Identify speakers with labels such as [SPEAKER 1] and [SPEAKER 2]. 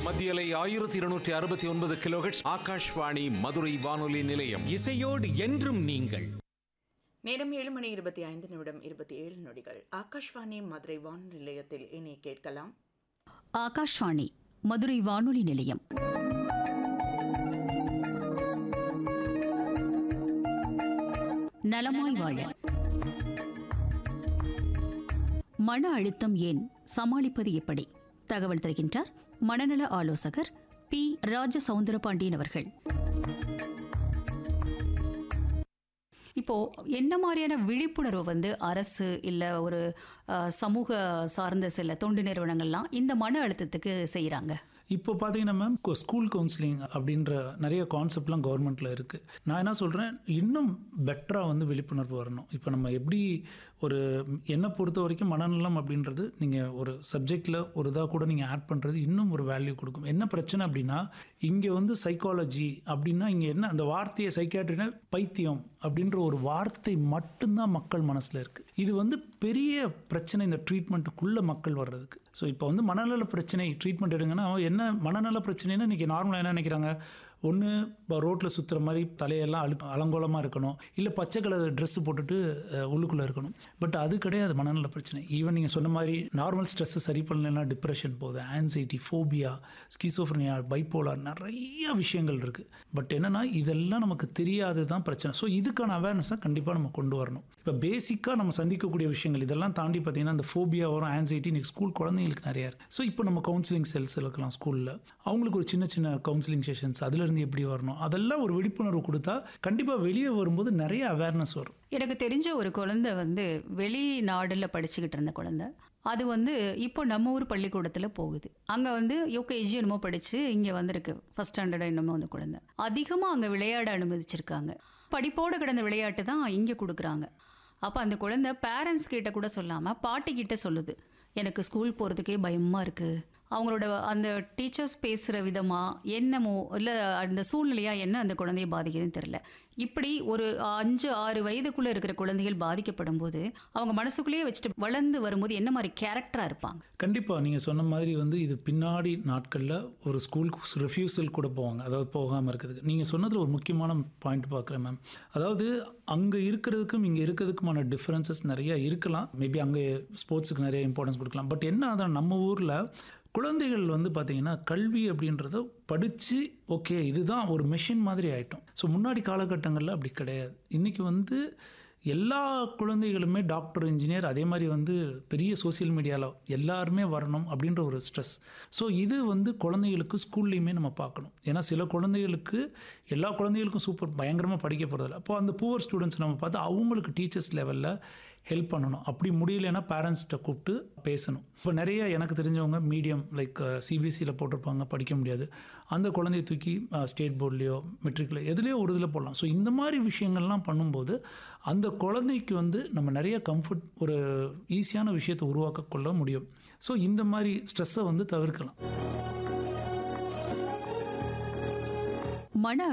[SPEAKER 1] மத்தியலை ஆயிரத்தி இருநூற்றி அறுபத்தி ஒன்பது கிலோஹெட்ஸ் ஆகாஷ்வாணி மதுரை வானொலி நிலையம்
[SPEAKER 2] இசையோடு என்றும் நீங்கள்
[SPEAKER 3] நேரம் ஏழு மணி இருபத்தி ஐந்து நிமிடம் இருபத்தி ஏழு நொடிகள் ஆகாஷ்வாணி மதுரை வானொலி நிலையத்தில் இனி கேட்கலாம்
[SPEAKER 4] ஆகாஷ்வாணி மதுரை வானொலி நிலையம் நலமாய் வாழ மன அழுத்தம் ஏன் சமாளிப்பது எப்படி தகவல் தருகின்றார் மனநல ஆலோசகர் பி ராஜ சவுந்தரபாண்டியன் அவர்கள் இப்போ என்ன மாதிரியான விழிப்புணர்வு வந்து அரசு இல்ல ஒரு அஹ், சமூக சார்ந்த சில தொண்டு நிறுவனங்கள்லாம் இந்த மன அழுத்தத்துக்கு செய்யறாங்க
[SPEAKER 5] இப்போ பார்த்தீங்கன்னா மேம் ஸ்கூல் கவுன்சிலிங் அப்படின்ற நிறைய கான்செப்ட்லாம் கவர்மெண்ட்டில் இருக்குது நான் என்ன சொல்கிறேன் இன்னும் பெட்டராக வந்து விழிப்புணர்வு வரணும் இப்போ நம்ம எப்படி ஒரு என்னை பொறுத்த வரைக்கும் மனநலம் அப்படின்றது நீங்கள் ஒரு சப்ஜெக்டில் ஒரு இதாக கூட நீங்கள் ஆட் பண்ணுறது இன்னும் ஒரு வேல்யூ கொடுக்கும் என்ன பிரச்சனை அப்படின்னா இங்கே வந்து சைக்காலஜி அப்படின்னா இங்கே என்ன அந்த வார்த்தையை சைக்காட்ரினா பைத்தியம் அப்படின்ற ஒரு வார்த்தை மட்டும்தான் மக்கள் மனசில் இருக்குது இது வந்து பெரிய பிரச்சனை இந்த ட்ரீட்மெண்ட்டுக்குள்ளே மக்கள் வர்றதுக்கு ஸோ இப்போ வந்து மனநல பிரச்சனை ட்ரீட்மெண்ட் எடுங்கன்னா என்ன மனநல பிரச்சனைனா இன்றைக்கி நார்மலாக என்ன நினைக்கிறாங்க ஒன்று இப்போ ரோட்டில் சுற்றுற மாதிரி தலையெல்லாம் அழு அலங்கோலமாக இருக்கணும் இல்லை பச்சை கலர் ட்ரெஸ் போட்டுட்டு உள்ளுக்குள்ளே இருக்கணும் பட் அது கிடையாது மனநல பிரச்சனை ஈவன் நீங்கள் சொன்ன மாதிரி நார்மல் ஸ்ட்ரெஸ்ஸை சரி பண்ணலைன்னா டிப்ரெஷன் போகுது ஆன்சைட்டி ஃபோபியா ஸ்கிசோஃப்ரினியா பைப்போலார் நிறைய விஷயங்கள் இருக்குது பட் என்னென்னா இதெல்லாம் நமக்கு தெரியாது தான் பிரச்சனை ஸோ இதுக்கான அவேர்னஸை கண்டிப்பாக நம்ம கொண்டு வரணும் இப்போ பேசிக்காக நம்ம சந்திக்கக்கூடிய விஷயங்கள் இதெல்லாம் தாண்டி பார்த்தீங்கன்னா இந்த ஃபோபியா வரும் ஆன்சைட்டி இன்னைக்கு ஸ்கூல் குழந்தைங்களுக்கு நிறையா இருக்குது ஸோ இப்போ நம்ம கவுன்சிலிங் செல்ஸ் இருக்கலாம் ஸ்கூலில் அவங்களுக்கு ஒரு சின்ன சின்ன கவுன்சிலிங் செஷன்ஸ் அதுலேருந்து எப்படி வரணும் அதெல்லாம் ஒரு விழிப்புணர்வு கொடுத்தா கண்டிப்பாக வெளியே வரும்போது நிறைய அவேர்னஸ் வரும்
[SPEAKER 4] எனக்கு தெரிஞ்ச ஒரு குழந்தை வந்து வெளிநாடுல படிச்சுக்கிட்டு இருந்த குழந்தை அது வந்து இப்போ நம்ம ஊர் பள்ளிக்கூடத்தில் போகுது அங்கே வந்து யூகேஜி என்னமோ படித்து இங்கே வந்திருக்கு ஃபஸ்ட் ஸ்டாண்டர்ட் என்னமோ அந்த குழந்தை அதிகமாக அங்கே விளையாட அனுமதிச்சிருக்காங்க படிப்போடு கிடந்த விளையாட்டு தான் இங்கே கொடுக்குறாங்க அப்போ அந்த குழந்தை பேரண்ட்ஸ் கிட்ட கூட சொல்லாமல் பாட்டி கிட்ட சொல்லுது எனக்கு ஸ்கூல் போகிறதுக்கே பயமாக இருக்குது அவங்களோட அந்த டீச்சர்ஸ் பேசுகிற விதமாக என்னமோ இல்லை அந்த சூழ்நிலையா என்ன அந்த குழந்தைய பாதிக்குதுன்னு தெரில இப்படி ஒரு அஞ்சு ஆறு வயதுக்குள்ளே இருக்கிற குழந்தைகள் பாதிக்கப்படும் போது அவங்க மனசுக்குள்ளேயே வச்சுட்டு வளர்ந்து வரும்போது என்ன மாதிரி கேரக்டராக இருப்பாங்க
[SPEAKER 5] கண்டிப்பாக நீங்கள் சொன்ன மாதிரி வந்து இது பின்னாடி நாட்களில் ஒரு ஸ்கூலுக்கு ரெஃப்யூசல் கூட போவாங்க அதாவது போகாமல் இருக்கிறதுக்கு நீங்கள் சொன்னதில் ஒரு முக்கியமான பாயிண்ட் பார்க்குறேன் மேம் அதாவது அங்கே இருக்கிறதுக்கும் இங்கே இருக்கிறதுக்குமான டிஃப்ரென்சஸ் நிறைய இருக்கலாம் மேபி அங்கே ஸ்போர்ட்ஸுக்கு நிறைய இம்பார்ட்டன்ஸ் கொடுக்கலாம் பட் என்ன அதான் நம்ம ஊரில் குழந்தைகள் வந்து பார்த்திங்கன்னா கல்வி அப்படின்றத படித்து ஓகே இதுதான் ஒரு மெஷின் மாதிரி ஆயிட்டோம் ஸோ முன்னாடி காலகட்டங்களில் அப்படி கிடையாது இன்றைக்கி வந்து எல்லா குழந்தைகளுமே டாக்டர் இன்ஜினியர் அதே மாதிரி வந்து பெரிய சோஷியல் மீடியாவில் எல்லாருமே வரணும் அப்படின்ற ஒரு ஸ்ட்ரெஸ் ஸோ இது வந்து குழந்தைகளுக்கு ஸ்கூல்லையுமே நம்ம பார்க்கணும் ஏன்னா சில குழந்தைகளுக்கு எல்லா குழந்தைகளுக்கும் சூப்பர் பயங்கரமாக படிக்க போகிறதில்ல அப்போ அந்த புவர் ஸ்டூடெண்ட்ஸ் நம்ம பார்த்து அவங்களுக்கு டீச்சர்ஸ் லெவலில் ஹெல்ப் பண்ணணும் அப்படி முடியலன்னா பேரண்ட்ஸ்கிட்ட கூப்பிட்டு பேசணும் இப்போ நிறைய எனக்கு தெரிஞ்சவங்க மீடியம் லைக் சிபிஎஸ்சியில் போட்டிருப்பாங்க படிக்க முடியாது அந்த குழந்தைய தூக்கி ஸ்டேட் போர்ட்லேயோ மெட்ரிக்லையோ எதுலேயோ ஒரு இதில் போடலாம் ஸோ இந்த மாதிரி விஷயங்கள்லாம் பண்ணும்போது அந்த குழந்தைக்கு வந்து நம்ம நிறைய கம்ஃபர்ட் ஒரு ஈஸியான விஷயத்தை உருவாக்க கொள்ள முடியும் ஸோ இந்த மாதிரி ஸ்ட்ரெஸ்ஸை வந்து தவிர்க்கலாம்
[SPEAKER 4] மன